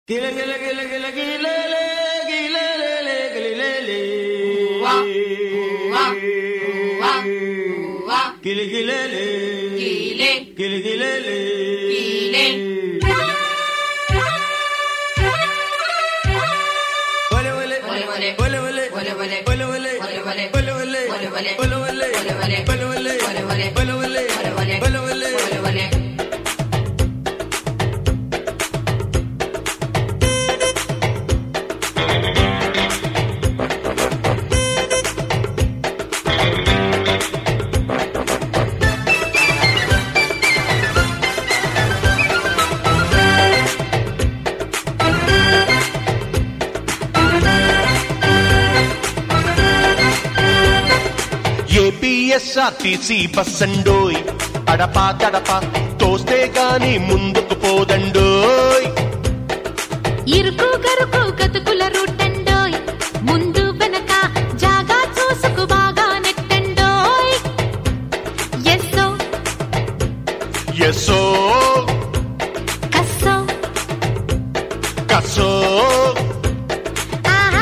గిల గిల గిల గిల గిలలే, గిలలే, గిలిలేలే. గిలి గిలలే, గిలే. గిలి గిలలే. గిలే. ఒలె ఒలె, ఒలె ఒలె. ఒలె ఒలె, ఒలె ఒలె. ఒలె ఒలె, ఒలె ఒలె. ఒలె ఒలె, ఒలె ఒలె. ఒలె ఒలె, ఒలె ఒలె. ఒలె ఒలె, ఒలె ఒలె. ఒలె ఒలె, ఒలె ఒలె. ఒలె ఒలె. ఒలె ఒలె. ఏపీఎస్ఆర్టీసీ బస్సండోయ్ అడపా తడపా తోస్తే గాని ముందుకు పోదండోయ్ ఇరుకు గరుకు గతుకుల రూటండోయ్ ముందు వెనక జాగా చూసుకు బాగా నెట్టండోయ్ ఎస్సో ఎస్సో కస్సో కసో ఆహా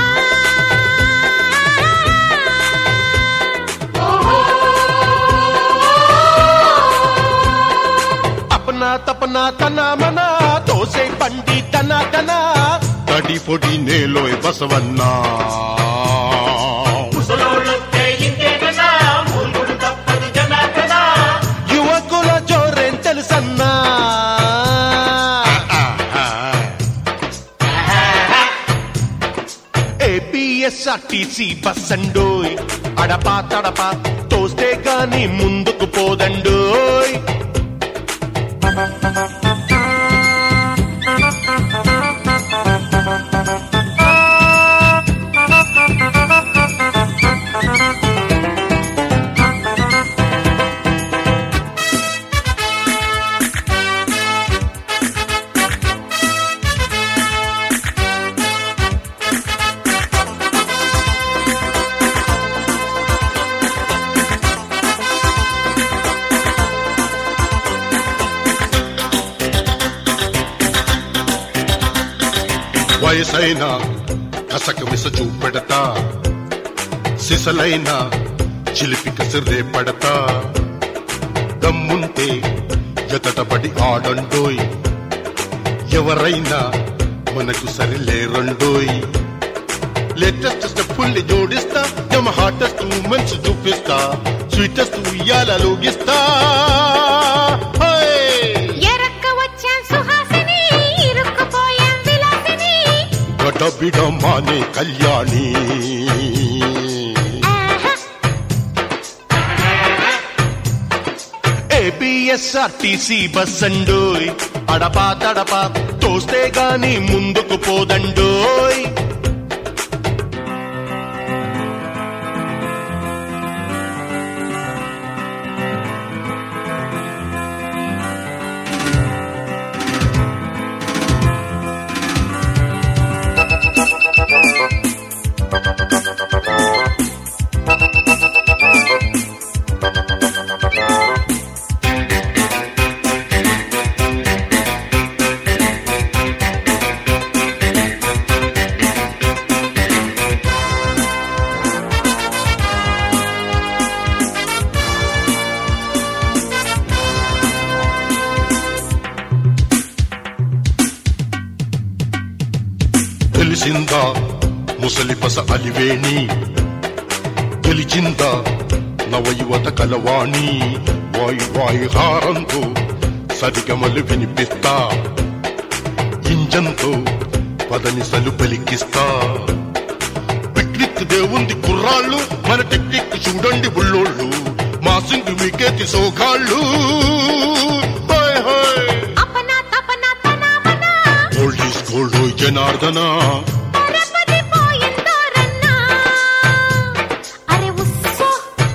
అపనా తపనా తన మన తోసే పండి తన తన తడి పొడి నేలోయ్ బసవన్నా యువకుల జోరేం తెలుసన్నా ఏపీఎస్ఆర్టీసీ బస్సండోయ్ అడపా తడపా తోస్తే గాని ముందుకు పోదండోయ్ వయసైన కసక మిస చూపెడతా సిసలైన చిలిపి కసిరే పడతా దమ్ముంటే ఎతటబడి ఆడండోయ్ ఎవరైనా మనకు సరిలేరండోయ్ లేటెస్ట్ స్టెప్పుల్ని జోడిస్తా యమ హాటెస్ట్ మూమెంట్స్ చూపిస్తా స్వీటెస్ట్ ఉయ్యాలలోగిస్తా హై! ఎరక్క వచ్చాం సుహాసిని ఇరుక్కుపోయాం విలాసిని గడబిడ మానే కళ్యాణి ఆహా ఏపీఎస్ఆర్టీసీ బస్సండోయ్ అడపా తడపా తోస్తే గాని ముందుకు పోదండోయ్ తెలిసిందా ముసలి పస అలివేణి గెలిచిందా నవయువత కలవాణి వాయు వాయు హారంతో సరిగమలు వినిపిస్తా ఇంజంతో పదనిసలు పలికిస్తా పిక్నిక్ దేవుంది కుర్రాళ్ళు మన టెక్నిక్ చూడండి బుల్లోళ్ళు మా సింగు మీకేతి సోగాళ్ళు హాయ్ హాయ్ అపన తపన తనమన ఓల్డ్ ఈస్ గోల్డ్ జనార్దన పరపతి పోయిందోరన్నా అరే ఉస్సో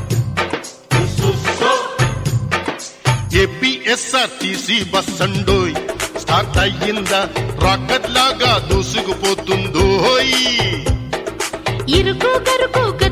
ఏపీఎస్ఆర్టీసీ బస్ అండోయ్ స్టార్ట్ అయ్యిందా రాకెట్ లాగా దూసుకుపోతుందో ఇరుకు గరుకు